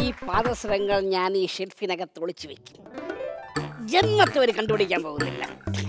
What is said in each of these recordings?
പാദസരങ്ങൾ ഞാൻ ഈ ഷെൽഫിനകത്ത് ഒളിച്ചു വെക്കും ജന്മത്തെ ഒരു കണ്ടുപിടിക്കാൻ പോകുന്നില്ല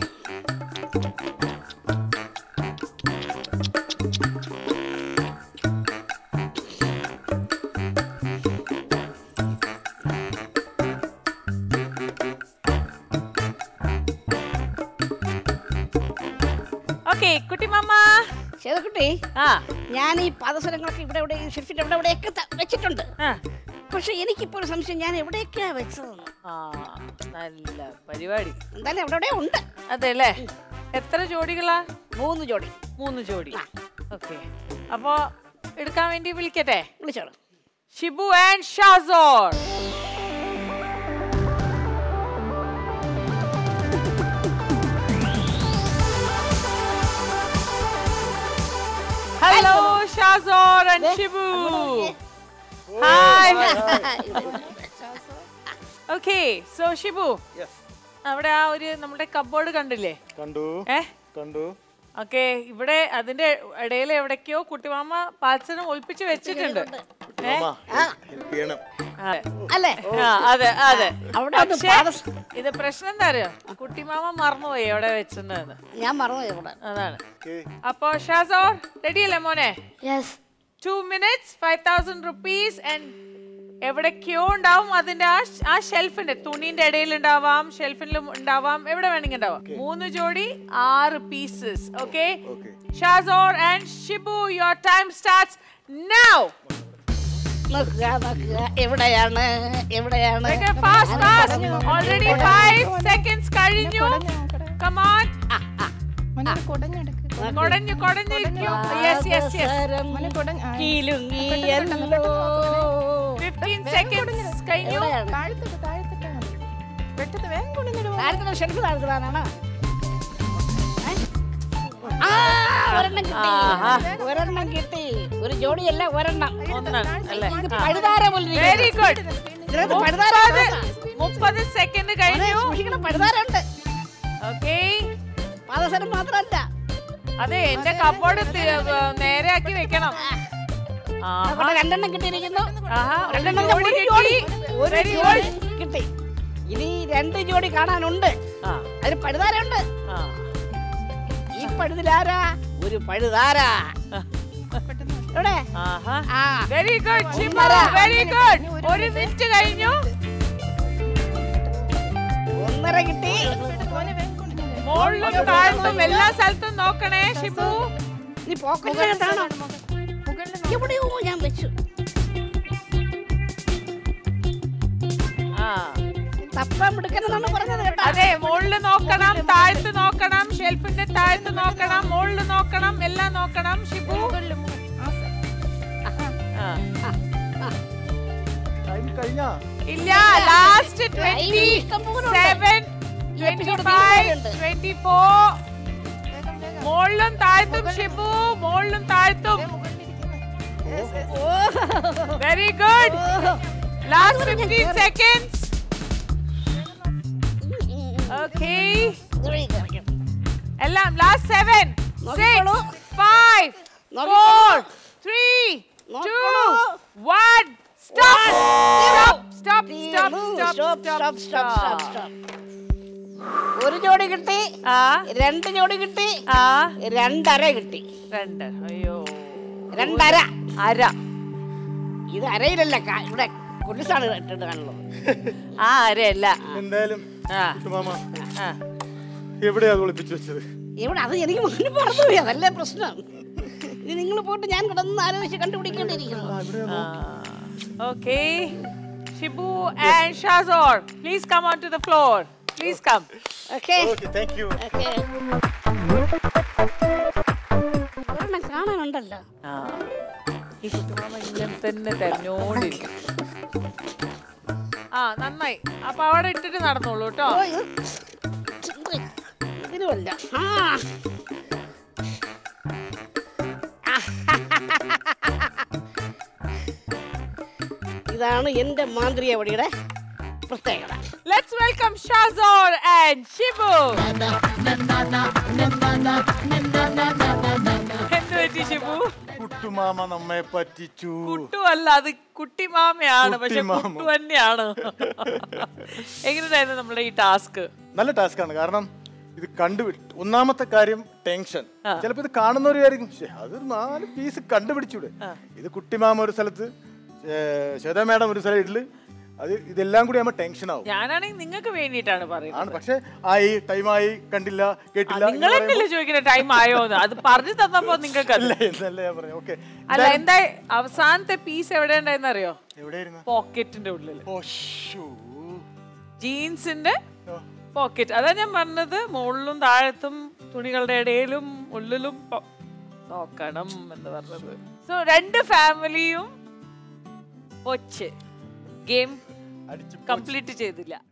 ഓക്കെ കുട്ടിമാമ ചേതക്കുട്ടി ആ ഞാൻ ഈ പാദസരങ്ങളൊക്കെ ഇവിടെ ഇവിടെ ഈ ഷെൽഫിന്റെ ഇവിടെ ഇവിടെയൊക്കെ ത- വെച്ചിട്ടുണ്ട് ആ. പക്ഷെ എനിക്കിപ്പോൾ ഒരു സംശയം ഞാൻ എവിടെയൊക്കെയാ വെച്ചതെന്ന് ആ നല്ല പരിപാടി എന്തായാലും അവിടെ ഇവിടെ ഉണ്ട് അതെ അല്ലേ എത്ര ജോഡികളാ മൂന്ന് ജോഡി മൂന്ന് ജോഡി ആ. ഓക്കെ അപ്പോ എടുക്കാൻ വേണ്ടി വിളിക്കട്ടെ വിളിച്ചോളൂ ഷിബു ആൻഡ് ഷാസോർ ഹലോ ഷാസോർ and Shibu hi okay so Shibu അവിടെ ആ ഒരു നമ്മുടെ കബോർഡ് കണ്ടില്ലേ കണ്ടു ഏ കണ്ടു ഓക്കെ ഇവിടെ അതിന്റെ ഇടയിൽ എവിടേക്കോ കുട്ടിമാമ പാൽസരം ഒളിപ്പിച്ച് വെച്ചിട്ടുണ്ട് ഏ? മാമ ഹെൽപ്പ് ചെയ്യണം അതെ. അല്ലേ ആ, അതെ അതെ അവിടെ ഒന്ന് പക്ഷേ, പാദസ ഇത് പ്രശ്നം എന്താ അറിയോ കുട്ടിമാമ മറന്നുപോയി എവിടെ വെച്ചിട്ടുണ്ടെന്ന് ഞാൻ മറന്നുപോയി ഇവിടെ അതാണ് ഓക്കെ അപ്പോ ഷാസോർ റെഡി അല്ലേ മോനെ yes two minutes five thousand rupees and എവിടേക്കോ ഉണ്ടാവും അതിന്റെ ആ ഷ്- ആ ഷെൽഫിന്റെ തുണിന്റെ ഇടയിൽ ഉണ്ടാവാം ഷെൽഫിലും ഉണ്ടാവാം എവിടെ വേണമെങ്കിൽ ഉണ്ടാവാം മൂന്ന് ജോഡി ആറ് പീസസ് ഓക്കെ ഓക്കെ ഷാസോർ and Shibu your time starts now നോക്കുക നോക്കുക എവിടെയാണ് എവിടെയാണ് fast fast already five seconds കഴിഞ്ഞു കമാൺ കൊടഞ്ഞു കൊടഞ്ഞിരിക്കും യെസ് യെസ് യെസ് അവസരം കിലുങ്ങിയല്ലോ. ഫിഫ്റ്റീൻ സെക്കൻഡ്സ് കഴിഞ്ഞു എവിടെയാണ്? താഴത്തുള്ള ഷെൽഫ് താഴ്ത്തിടാനാണോ ഏ? ആ, ഒരെണ്ണം കിട്ടി ആഹാ. ഒരെണ്ണം കിട്ടി ഒരു ജോഡിയല്ല ഒരെണ്ണം ഒന്നാണ് അല്ലേ ഇത് പഴുതാര പോലെ വെരി ഗുഡ് ഇതിനകത്ത് പഴുതാര മുപ്പത് മുപ്പത് സെക്കൻഡ് കഴിഞ്ഞു സൂക്ഷിക്കണം പഴുതാര ഉണ്ട് ഓക്കെ പാദസരം മാത്രമല്ല അതെ എന്റെ കബോർഡ് നേരെയാക്കി വെക്കണം ആഹാ അവിടെ രണ്ടെണ്ണം കിട്ടിയിരിക്കുന്നു ആഹാ ഒരു രണ്ടെണ്ണം ജോഡി ഒരു ജോഡി കിട്ടി ഒരു വെരി ജോഡി ഗുഡ് കിട്ടി ഇനി രണ്ട് ജോഡി കാണാനുണ്ട് ആ അതിന് പഴുതാര ഉണ്ട് ആ ഈ പഴുതിലാരാ ഒരു പഴുതാര എവിടെ ആഹാ ആ വെരി ഗുഡ് ഷിബു ഒന്നര. വെരി ഗുഡ് ഒരു മിനിറ്റ് കഴിഞ്ഞു ഒന്നര കിട്ടി മുകളിലും താഴത്തും എല്ലാ സ്ഥലത്തും നോക്കണേ ഷിബു നീ പോക്കറ്റിനകത്താണോ എവിടെയോ ഞാൻ വെച്ചു ആ തപ്പാൻ എടുക്കണമെന്നാണ് പറഞ്ഞത് കേട്ടോ അതെ മുകളിൽ നോക്കണം താഴത്ത് നോക്കണം ഷെൽഫിന്റെ താഴത്ത് നോക്കണം മുകളിൽ നോക്കണം എല്ലാം നോക്കണം ഷിബു ആ. ടൈം കഴിഞ്ഞാ ഇല്ല ലാസ്റ്റ് ട്വന്റി ഇഷ്ടം പോലെ ഉണ്ട്. സെവൻ ഈ ട്വന്റി episode ഫൈവ് തീരുമാനമുണ്ട്. ട്വന്റി ഫോർ മുകളിലും താഴത്തും ഷിബു മുകളിലും താഴത്തും oh, very good oh. Last fifteen seconds okay ഇതുവഴി കറക്കണം. എല്ലാം ലാസ്റ്റ് സെവൻ നോക്കിക്കോളൂ. സിക്സ് ഫൈവ് നോക്കിക്കോളൂ. ഫോർ ത്രീ ടു നോക്കിക്കോളൂ. വൺ സ്റ്റോപ്പ് സ്റ്റോപ്പ് സ്റ്റോപ്പ് തീർന്നു. Stop Stop, stop stop, stop, stop, stop. ഒരു ജോഡി കിട്ടി ആ രണ്ട് ജോഡി കിട്ടി ആ രണ്ടര കിട്ടി രണ്ട് അയ്യോ രണ്ടര അര ഇത് അരയിലല്ല കാ- ഇവിടെ കുരിശാണ് ഇട്ടിട്ട് കാണുള്ളൂ ആ അരയല്ല എന്തായാലും ആ മാമ ആ എവിടെയാ അത് ഒളിപ്പിച്ചു വെച്ചത് ഇവിടെ അത് എനിക്ക് മുന്നിൽ മറന്നുപോയി അതല്ലേ പ്രശ്നം ഇനി നിങ്ങൾ പോയിട്ട് ഞാൻ കിടന്ന് ആലോചിച്ച് കണ്ടുപിടിക്കേണ്ടിയിരിക്കുന്നു Okay. Shibu and Shazor, please come onto the floor. Please come. Okay okay thank you okay ഒരെണ്ണം കാണാനുണ്ടല്ലോ ഈ കുട്ടിമാമ ഇങ്ങനെ തന്നെ തെരഞ്ഞോണ്ടിരിക്കും ആ നന്നായി അപ്പൊ അവിടെ ഇട്ടിട്ട് നടന്നോളൂ കേട്ടോ ഓ, ഇത് ചിന്ത ഇതിനുമല്ല ആ ഇതാണ് എന്റെ മാന്ത്രിക വടിയുടെ പ്രത്യേകത ലെറ്റ്സ് വെൽക്കം ഷാസോർ ആൻഡ് ഷിബു എന്ത് പറ്റി ഷിബു കുട്ടുമാമ നമ്മെ പറ്റിച്ചു കുട്ടു അല്ല അത് കുട്ടിമാമയാണ് പക്ഷെ കുട്ടിമാമ. കുട്ടു തന്നെയാണ് എങ്ങനെയായിരുന്നു നമ്മുടെ ഈ ടാസ്ക് നല്ല ടാസ്ക് ആണ് കാരണം ഇത് കണ്ടുപിടി ഒന്നാമത്തെ കാര്യം ടെൻഷൻ ചിലപ്പോ ഇത് കാണുന്നവർ വിചാരിക്കും "ശ്ശെ, അത് നാല് പീസ് കണ്ടുപിടിച്ചൂടെ ഇത് കുട്ടിമാമ ഒരു സ്ഥലത്ത് ഏ, ശ്വേത മാഡം ഒരു സൈഡില് അത് ഇതെല്ലാം കൂടി ആകുമ്പോൾ ടെൻഷൻ ആവും ഞാനാണെങ്കിൽ നിങ്ങൾക്ക് വേണ്ടിയിട്ടാണ് പറയുന്നത് ആണ് പക്ഷെ ആയി ടൈമായി കണ്ടില്ല കേട്ടില്ല എന്ന് നിങ്ങൾ പറയുമ്പോ- എന്നല്ലേ ചോദിക്കുന്ന ടൈം ആയോന്ന് അത് പറഞ്ഞു തന്നപ്പോ നിങ്ങൾക്ക് അല്ല എന്നല്ല ഞാൻ പറഞ്ഞു ഓക്കെ അല്ല എന്താ അവസാനത്തെ പീസ് എവിടെ ഉണ്ടായെന്ന് അറിയോ എവിടെയായിരുന്നു പോക്കറ്റിന്റെ ഉള്ളിൽ ഓ ശ്ശോ. ജീൻസിന്റെ ഓ. പോക്കറ്റ് അതാ ഞാൻ പറഞ്ഞത് മുകളിലും താഴത്തും തുണികളുടെ ഇടയിലും ഉള്ളിലും പോ- നോക്കണം എന്ന് പറഞ്ഞത് സോ രണ്ട് ഫാമിലിയും ഒച്ച് ഗെയിം അടിച്ചു കംപ്ലീറ്റ് ചെയ്തില്ല